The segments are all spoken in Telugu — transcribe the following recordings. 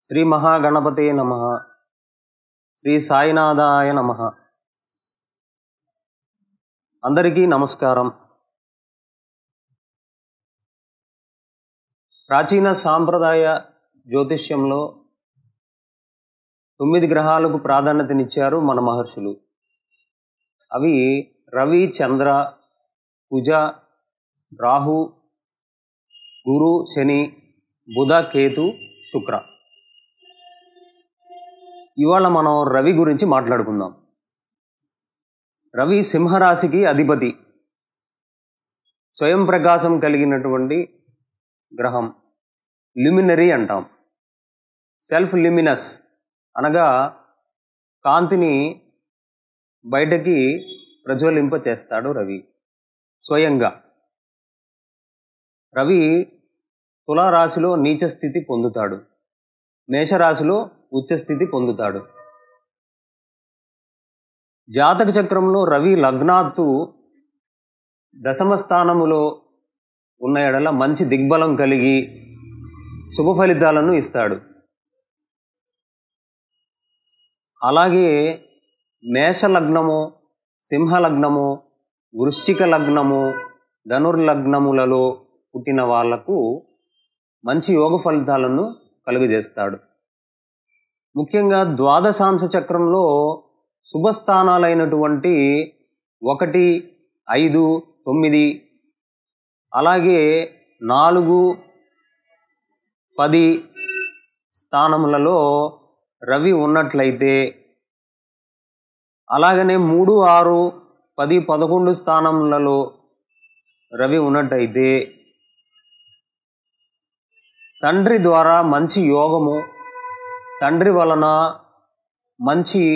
శ్రీ మహాగణపతే నమ శ్రీ సాయినాథాయ నమ అందరికీ నమస్కారం ప్రాచీన సాంప్రదాయ జ్యోతిష్యంలో తొమ్మిది గ్రహాలకు ప్రాధాన్యతనిచ్చారు మన మహర్షులు అవి రవి చంద్ర కుజ రాహు గురు శని బుధ కేతు శుక్ర ఇవాళ మనం రవి గురించి మాట్లాడుకుందాం రవి సింహరాశికి అధిపతి స్వయం ప్రకాశం కలిగినటువంటి గ్రహం ల్యూమినరీ అంటాం సెల్ఫ్ ల్యూమినస్ అనగా కాంతిని బయటకి ప్రజ్వలింప చేస్తాడు రవి స్వయంగా రవి తులారాశిలో నీచ స్థితి పొందుతాడు మేషరాశిలో ఉచ్చస్థితి పొందుతాడు జాతక చక్రంలో రవి లగ్నాత్తు దశమ స్థానములో ఉన్న ఎడల మంచి దిగ్బలం కలిగి శుభ ఫలితాలను ఇస్తాడు అలాగే మేష లగ్నము సింహ లగ్నము వృశ్చిక లగ్నము ధనుర్లగ్నములలో పుట్టిన వాళ్లకు మంచి యోగ ఫలితాలను కలుగజేస్తాడు ముఖ్యంగా ద్వాదశాంశ చక్రంలో శుభస్థానాలైనటువంటి ఒకటి ఐదు తొమ్మిది అలాగే నాలుగు పది స్థానములలో రవి ఉన్నట్లయితే అలాగనే మూడు ఆరు పది పదకొండు స్థానములలో రవి ఉన్నట్టయితే తండ్రి ద్వారా మంచి యోగము తండ్రి వలన మంచి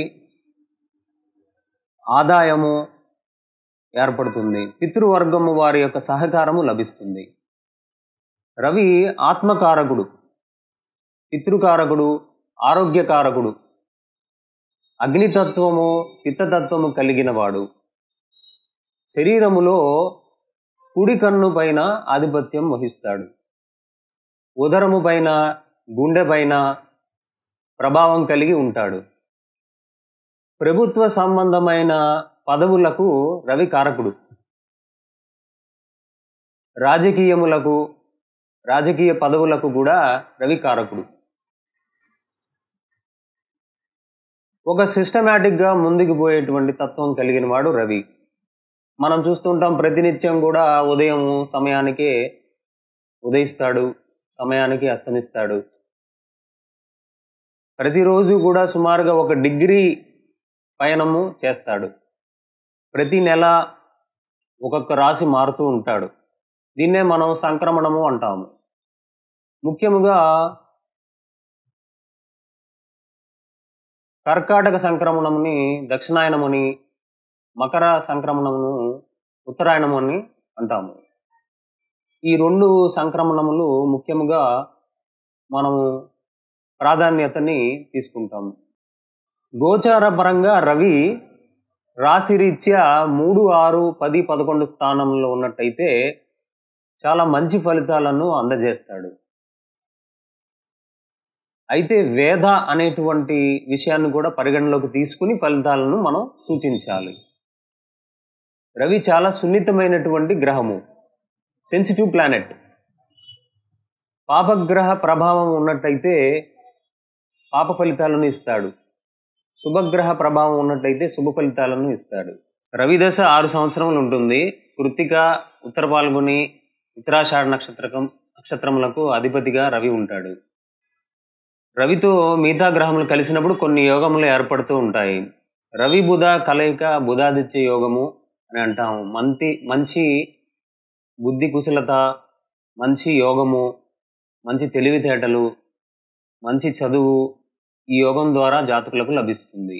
ఆదాయము ఏర్పడుతుంది పితృవర్గము వారి యొక్క సహకారము లభిస్తుంది రవి ఆత్మకారకుడు పితృకారకుడు ఆరోగ్యకారకుడు అగ్నితత్వము పిత్తతత్వము కలిగిన వాడు శరీరములో కుడి కన్ను పైన ఆధిపత్యం వహిస్తాడు ఉదరము పైన గుండె పైన ప్రభావం కలిగి ఉంటాడు ప్రభుత్వ సంబంధమైన పదవులకు రవి కారకుడు రాజకీయములకు రాజకీయ పదవులకు కూడా రవి కారకుడు ఒక సిస్టమేటిక్గా ముందుకు పోయేటువంటి తత్వం కలిగిన వాడు రవి మనం చూస్తుంటాం ప్రతినిత్యం కూడా ఉదయం సమయానికే ఉదయిస్తాడు సమయానికి అస్తమిస్తాడు ప్రతిరోజు కూడా సుమారుగా ఒక డిగ్రీ పయనము చేస్తాడు ప్రతి నెల ఒక్కొక్క రాశి మారుతూ ఉంటాడు దీన్నే మనం సంక్రమణము అంటాము ముఖ్యముగా కర్కాటక సంక్రమణముని దక్షిణాయనమని మకర సంక్రమణమును ఉత్తరాయణమని అంటాము ఈ రెండు సంక్రమణములు ముఖ్యముగా మనము ప్రాధాన్యతని తీసుకుంటాము గోచార పరంగా రవి రాశిరీత్యా మూడు ఆరు పది పదకొండు స్థానంలో ఉన్నట్టయితే చాలా మంచి ఫలితాలను అందజేస్తాడు అయితే వేద అనేటువంటి విషయాన్ని కూడా పరిగణలోకి తీసుకుని ఫలితాలను మనం సూచించాలి రవి చాలా సున్నితమైనటువంటి గ్రహము సెన్సిటివ్ ప్లానెట్ పాపగ్రహ ప్రభావం ఉన్నట్టయితే పాప ఫలితాలను ఇస్తాడు శుభగ్రహ ప్రభావం ఉన్నట్టయితే శుభ ఫలితాలను ఇస్తాడు రవి దశ ఆరు సంవత్సరములు ఉంటుంది కృత్తిక ఉత్తర పాల్గొని ఉత్తరాషాఢ నక్షత్రకం నక్షత్రములకు అధిపతిగా రవి ఉంటాడు రవితో మిగతా గ్రహములు కలిసినప్పుడు కొన్ని యోగములు ఏర్పడుతూ ఉంటాయి రవి బుధ కలయిక బుధాదిత్య యోగము అని అంటాము మంచి మంచి బుద్ధి కుశలత మంచి యోగము మంచి తెలివితేటలు మంచి చదువు ఈ యోగం ద్వారా జాతకులకు లభిస్తుంది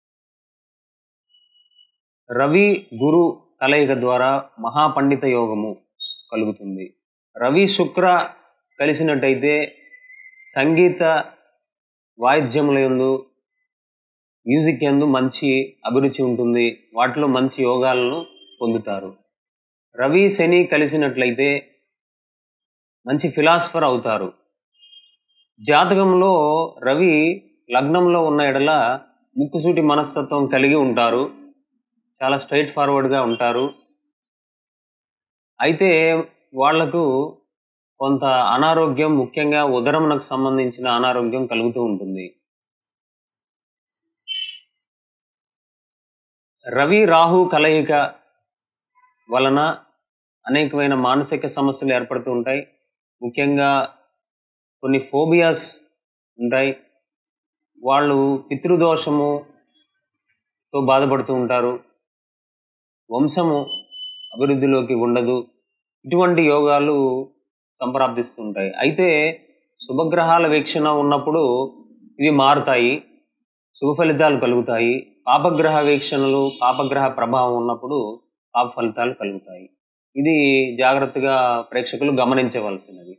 రవి గురు కలయిక ద్వారా మహాపండిత యోగము కలుగుతుంది రవి శుక్ర కలిసినట్టయితే సంగీత వాయిద్యముల యందు మ్యూజిక్ యందు మంచి అభిరుచి ఉంటుంది వాటిలో మంచి యోగాలను పొందుతారు రవి శని కలిసినట్లయితే మంచి ఫిలాసఫర్ అవుతారు జాతకంలో రవి లగ్నంలో ఉన్న ఎడల ముక్కుసూటి మనస్తత్వం కలిగి ఉంటారు చాలా స్ట్రైట్ ఫార్వర్డ్గా ఉంటారు అయితే వాళ్లకు కొంత అనారోగ్యం ముఖ్యంగా ఉదరమునకు సంబంధించిన అనారోగ్యం కలుగుతూ ఉంటుంది రవి రాహు కలయిక వలన అనేకమైన మానసిక సమస్యలు ఏర్పడుతూ ఉంటాయి ముఖ్యంగా కొన్ని ఫోబియాస్ ఉంటాయి వాళ్ళు పితృదోషముతో బాధపడుతూ ఉంటారు వంశము అభివృద్ధిలోకి ఉండదు ఇటువంటి యోగాలు సంప్రాప్తిస్తూ ఉంటాయి అయితే శుభగ్రహాల వీక్షణ ఉన్నప్పుడు ఇవి మారుతాయి శుభ ఫలితాలు కలుగుతాయి పాపగ్రహ వీక్షణలు పాపగ్రహ ప్రభావం ఉన్నప్పుడు పాప ఫలితాలు కలుగుతాయి ఇది జాగ్రత్తగా ప్రేక్షకులు గమనించవలసినది